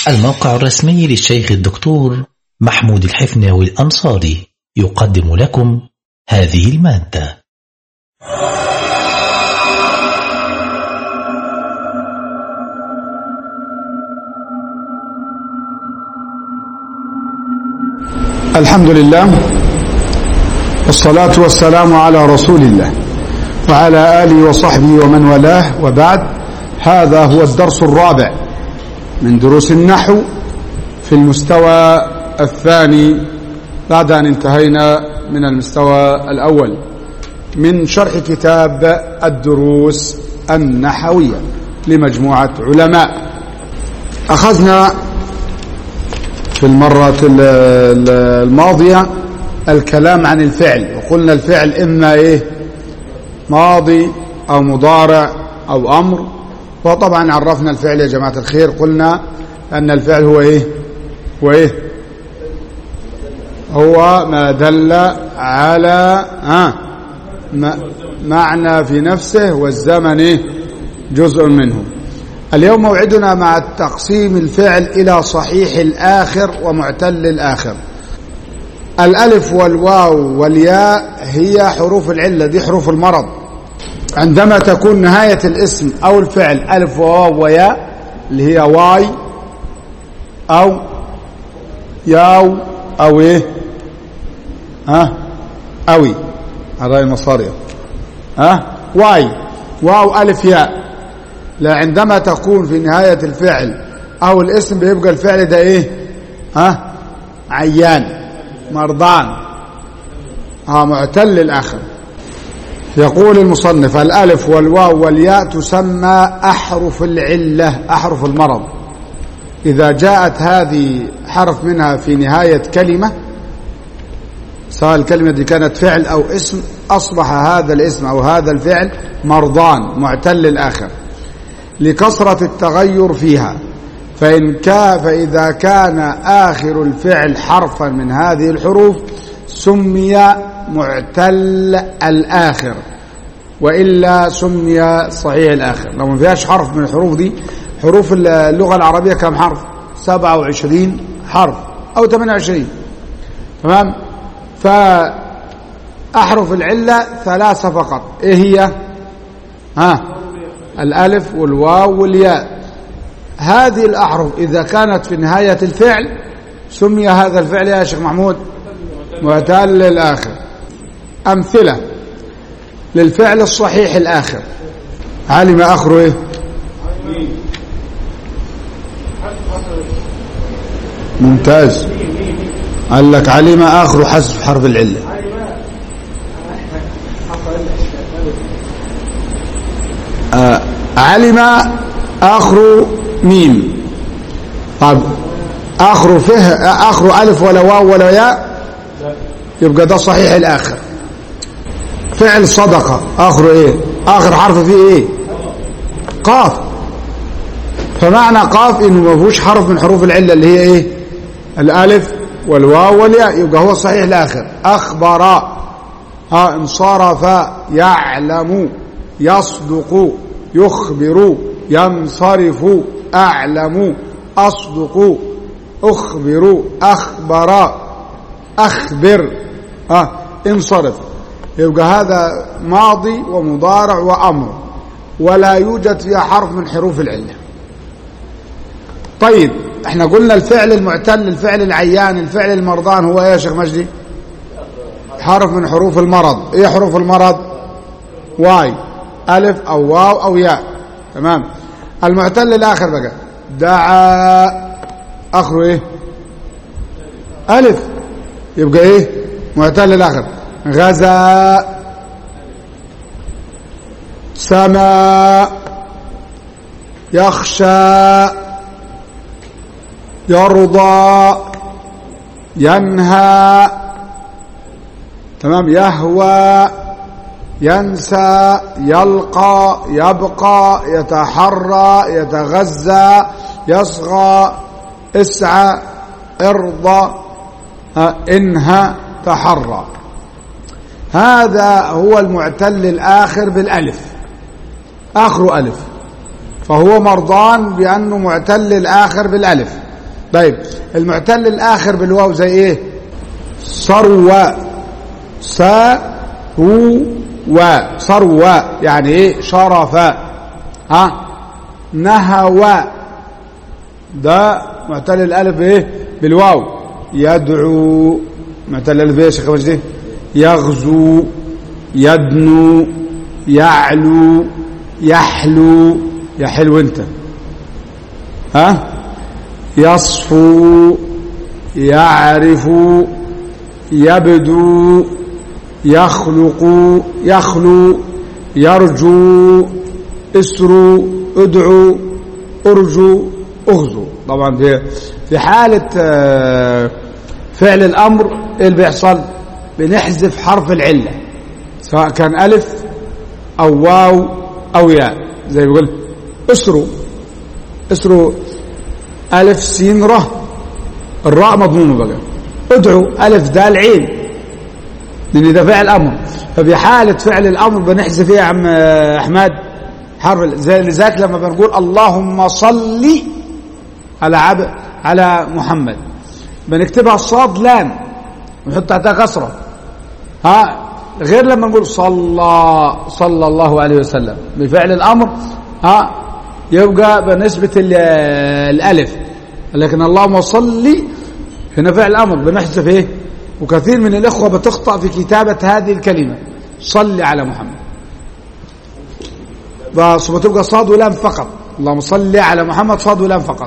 الموقع الرسمي للشيخ الدكتور محمود الحفناوي الأنصاري يقدم لكم هذه المادة الحمد لله والصلاة والسلام على رسول الله وعلى آله وصحبه ومن والاه وبعد هذا هو الدرس الرابع من دروس النحو في المستوى الثاني بعد أن انتهينا من المستوى الأول من شرح كتاب الدروس النحوية لمجموعة علماء أخذنا في المرة الماضية الكلام عن الفعل وقلنا الفعل إما إيه ماضي أو مضارع أو أمر وطبعا عرفنا الفعل يا جماعة الخير قلنا أن الفعل هو إيه هو إيه هو ما دل على ها معنى في نفسه والزمن إيه جزء منه اليوم موعدنا مع تقسيم الفعل إلى صحيح الآخر ومعتل الآخر الألف والواو والياء هي حروف العلة دي حروف المرض عندما تكون نهاية الاسم أو الفعل ألف وواو وياء اللي هي واي أو ياو أو إيه ها أوي على المصارية ها واي واو ألف ياء لا عندما تكون في نهاية الفعل أو الاسم بيبقى الفعل ده إيه ها عيان مرضان ها معتل الآخر يقول المصنف الألف والواو والياء تسمى أحرف العلة أحرف المرض إذا جاءت هذه حرف منها في نهاية كلمة سواء الكلمة دي كانت فعل أو اسم أصبح هذا الاسم أو هذا الفعل مرضان معتل الآخر لكثرة التغير فيها فإن كان فإذا كان آخر الفعل حرفا من هذه الحروف سمي معتل الآخر وإلا سمي صحيح الآخر لو ما فيهاش حرف من الحروف دي حروف اللغة العربية كم حرف 27 حرف أو 28 تمام فأحرف العلة ثلاثة فقط إيه هي ها الألف والواو والياء هذه الأحرف إذا كانت في نهاية الفعل سمي هذا الفعل يا شيخ محمود معتل الآخر أمثلة للفعل الصحيح الآخر علم آخره إيه ممتاز قال لك علم آخره حذف حرف العلة آه علم آخر ميم طب آخر فه آخر ألف ولا واو ولا ياء يبقى ده صحيح الآخر فعل صدقة آخره إيه آخر حرف فيه إيه قاف فمعنى قاف إنه ما فيهوش حرف من حروف العلة اللي هي إيه الألف والواو والياء يبقى هو صحيح الآخر أخبر ها انصرف يعلم يصدق يخبر ينصرف أعلم أصدق أخبر أخبر أخبر ها انصرف يبقى هذا ماضي ومضارع وأمر ولا يوجد فيها حرف من حروف العلة طيب احنا قلنا الفعل المعتل الفعل العيان الفعل المرضان هو ايه يا شيخ مجدي حرف من حروف المرض ايه حروف المرض واي ألف أو واو أو ياء تمام المعتل الآخر بقى دعا آخره إيه ألف يبقى إيه معتل الآخر غزا سما يخشى يرضى ينهى تمام يهوى ينسى يلقى يبقى يتحرى يتغذى يصغى اسعى ارضى انهى تحرى هذا هو المعتل الآخر بالألف آخر ألف فهو مرضان بأنه معتل الآخر بالألف طيب المعتل الآخر بالواو زي إيه صروى سا رو و صروى يعني إيه شرف ها نهوى ده معتل الألف بإيه بالواو يدعو معتل الألف بإيه يا شيخ مجدي يغزو يدنو يعلو يحلو يا حلو انت ها يصفو يعرف يبدو يخلق يخلو يرجو اسرو ادعو ارجو اغزو طبعا في في حالة آه، فعل الامر ايه اللي بيحصل بنحذف حرف العلة سواء كان الف او واو او ياء زي بيقول اسروا اسروا الف سين ر الراء مضمومه بقى ادعوا الف دال عين لان ده فعل امر ففي حاله فعل الامر بنحذف ايه يا عم احمد حرف زي لذلك لما بنقول اللهم صل على عب على محمد بنكتبها صاد لام ونحط تحتها كسره ها غير لما نقول صلى صلى الله عليه وسلم بفعل الامر ها يبقى بنسبه ال- الالف لكن اللهم صل هنا فعل امر بنحذف ايه وكثير من الاخوه بتخطا في كتابه هذه الكلمه صل على محمد بس بتبقى صاد ولام فقط اللهم صل على محمد صاد ولام فقط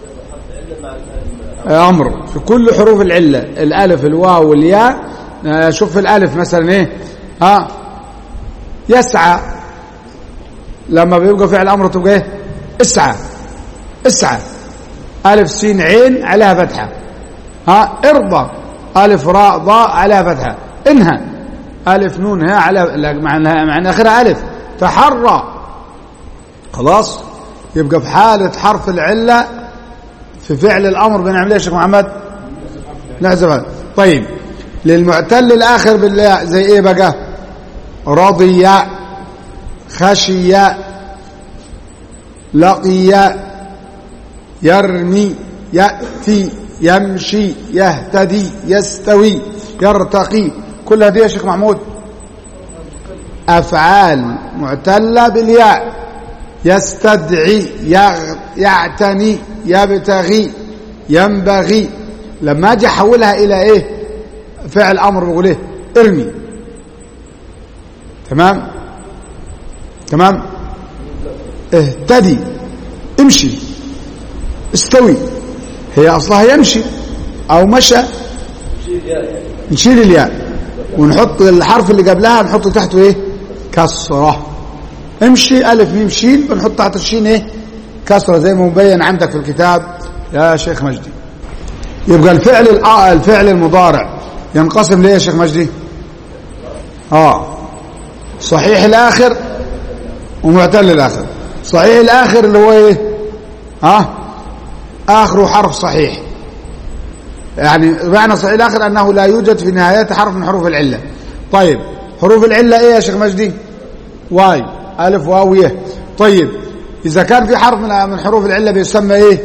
امر في كل حروف العله الالف الواو والياء آه، شوف في الالف مثلا ايه ها يسعى لما بيبقى فعل امر تبقى ايه اسعى اسعى الف سين عين عليها فتحه ها ارضى الف راء ضاء عليها فتحه انهى الف نون ها على لا، مع إنها- مع ان اخرها الف تحرى خلاص يبقى في حاله حرف العله في فعل الامر بنعمل ايه يا شيخ محمد نحذف هذا. طيب للمعتل الاخر بالياء زي ايه بقى رضي خشي لقي يرمي ياتي يمشي يهتدي يستوي يرتقي كل هذه يا شيخ محمود افعال معتله بالياء يستدعي يغ... يعتني يبتغي ينبغي لما اجي احولها الى ايه فعل امر بقول ايه ارمي تمام تمام اهتدي امشي استوي هي اصلها يمشي او مشى نشيل الياء ونحط الحرف اللي قبلها نحط تحته ايه كسره امشي الف ميم شين بنحط تحت الشين ايه كسره زي ما مبين عندك في الكتاب يا شيخ مجدي يبقى الفعل الآ- الفعل المضارع ينقسم ليه يا شيخ مجدي اه صحيح الاخر ومعتل الاخر صحيح الاخر اللي هو ايه ها اخره حرف صحيح يعني معنى صحيح الاخر انه لا يوجد في نهايته حرف من حروف العله طيب حروف العله ايه يا شيخ مجدي واي الف واو يه طيب اذا كان في حرف من من حروف العله بيسمى ايه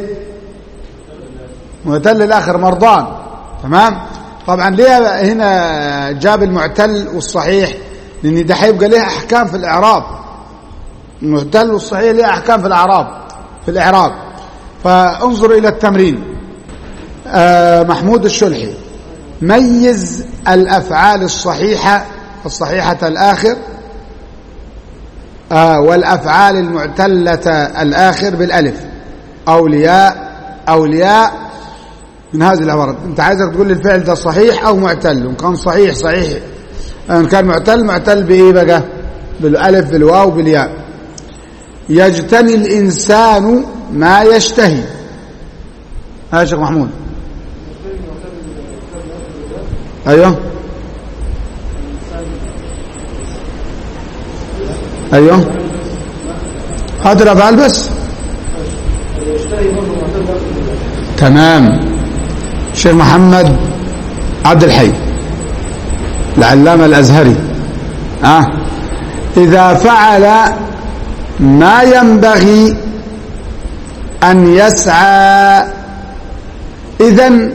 معتل الاخر مرضان تمام طبعا ليه هنا جاب المعتل والصحيح لان ده هيبقى ليه احكام في الاعراب المعتل والصحيح ليه احكام في الاعراب في الاعراب فانظر الى التمرين آه محمود الشلحي ميز الافعال الصحيحه الصحيحه الاخر آه والافعال المعتله الاخر بالالف اولياء اولياء من هذه العبارات انت عايزك تقول لي الفعل ده صحيح او معتل وان كان صحيح صحيح ان كان معتل معتل بايه بقى بالالف بالواو بالياء يجتني الانسان ما يشتهي ها يا شيخ محمود ايوه ايوه هات الافعال بس تمام شيخ محمد عبد الحي العلامة الأزهري آه. إذا فعل ما ينبغي أن يسعى إذا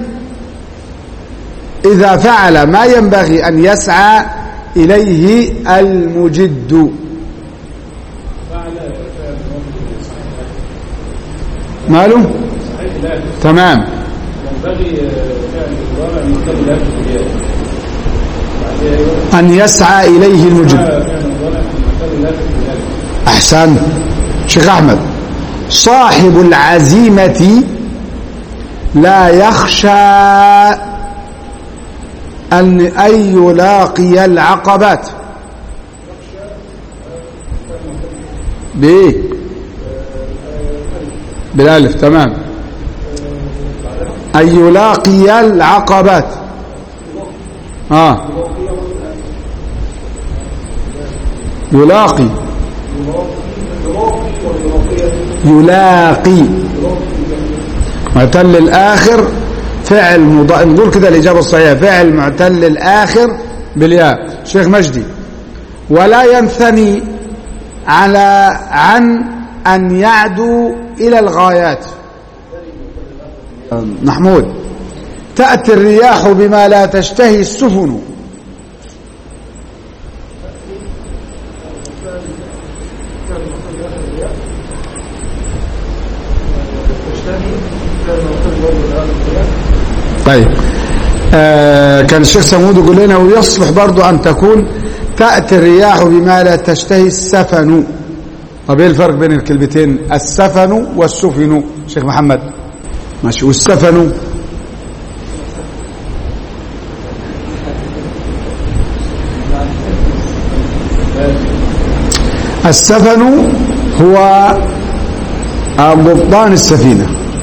إذا فعل ما ينبغي أن يسعى إليه المجد ماله تمام أن يسعى إليه المجد أحسن شيخ أحمد صاحب العزيمة لا يخشى أن أن يلاقي العقبات بإيه بالالف تمام أن يلاقي العقبات آه يلاقي يلاقي معتل الآخر فعل مضارع نقول كده الإجابة الصحيحة فعل معتل الآخر بالياء شيخ مجدي ولا ينثني على عن أن يعدوا إلى الغايات محمود تأتي الرياح بما لا تشتهي السفن طيب آه كان الشيخ سمود يقول لنا ويصلح برضو أن تكون تأتي الرياح بما لا تشتهي السفن طب ايه الفرق بين الكلمتين السفن والسفن شيخ محمد ماشي والسفن السفن هو مبطان السفينة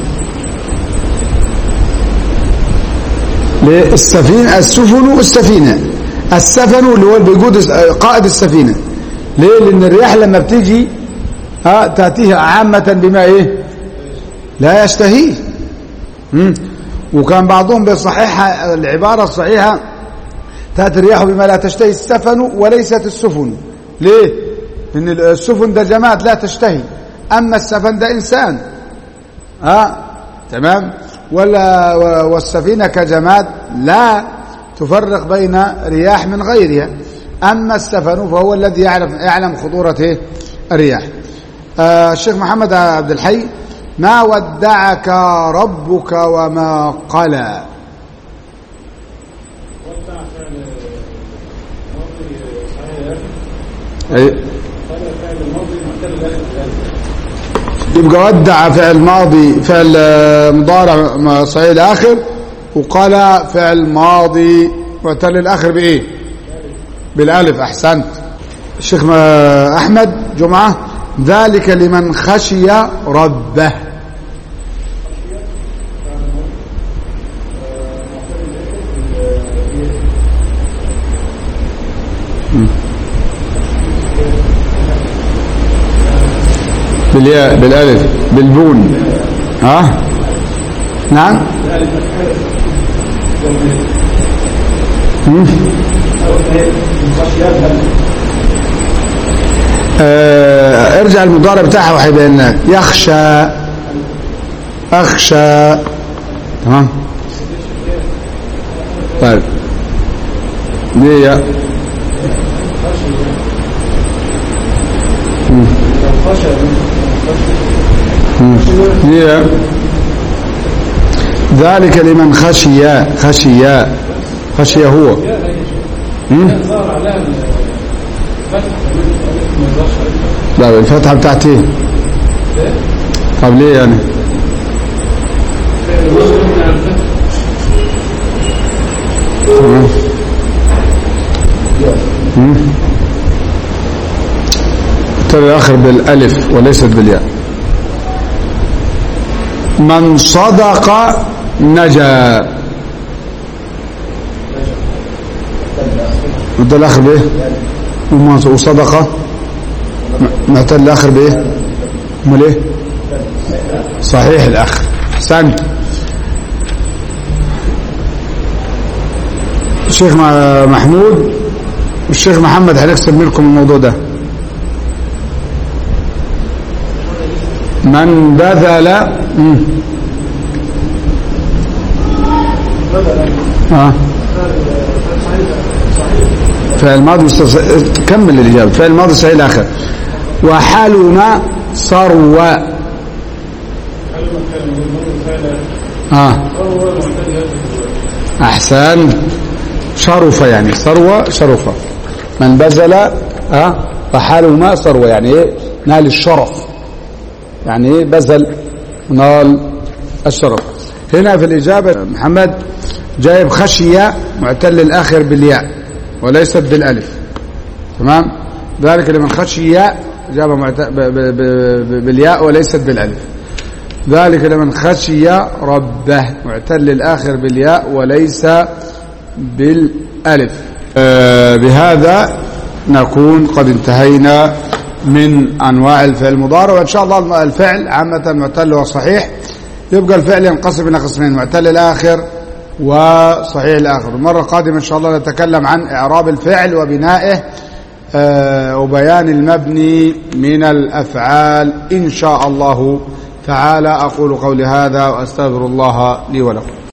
السفينة السفن السفينة السفن اللي هو بيقود قائد السفينة ليه لأن الرياح لما بتيجي ها تأتيه عامة بما ايه لا يشتهيه مم. وكان بعضهم بيصحح العبارة الصحيحة تأتي الرياح بما لا تشتهي السفن وليست السفن ليه لأن السفن ده جماد لا تشتهي أما السفن ده إنسان ها تمام ولا والسفينة كجماد لا تفرق بين رياح من غيرها أما السفن فهو الذي يعرف يعلم خطورة إيه؟ الرياح آه الشيخ محمد عبد الحي ما ودعك ربك وما قلى أي يبقى ودع فعل ماضي فعل مضارع صحيح الاخر وقال فعل ماضي وتل الاخر بايه بالالف احسنت الشيخ احمد جمعه ذلك لمن خشي ربه بالياء بالالف بالبون ها نعم آه ارجع المضارع بتاعها وهيبين لك يخشى اخشى تمام طيب دي يا دي ذلك لمن خشي خشي خشي هو لا الفتحة بتاعتي طب ليه يعني ترى الآخر بالألف وليست بالياء من صدق نجا ده الآخر بإيه وصدق معتل الآخر بإيه امال إيه صحيح الآخر احسنت الشيخ محمود والشيخ محمد هنكسب منكم الموضوع ده من بذل اه فعل ماضي مستص... كمل الإجابة فعل ماضي صحيح الآخر وحلم صروى آه أحسن شرف يعني ثروة شرفة من بذل آه وحلم ثروة يعني إيه نال الشرف يعني إيه بذل نال الشرف هنا في الإجابة محمد جايب خشية معتل الآخر بالياء وليست بالألف تمام ذلك لمن خشية جاب معت... ب... ب... ب... بالياء وليست بالألف ذلك لمن خشي ربه معتل الآخر بالياء وليس بالألف آه بهذا نكون قد انتهينا من أنواع الفعل المضارع وإن شاء الله الفعل عامة معتل وصحيح يبقى الفعل ينقسم إلى قسمين معتل الآخر وصحيح الآخر المرة القادمة إن شاء الله نتكلم عن إعراب الفعل وبنائه آه وبيان المبني من الأفعال إن شاء الله تعالى أقول قولي هذا وأستغفر الله لي ولكم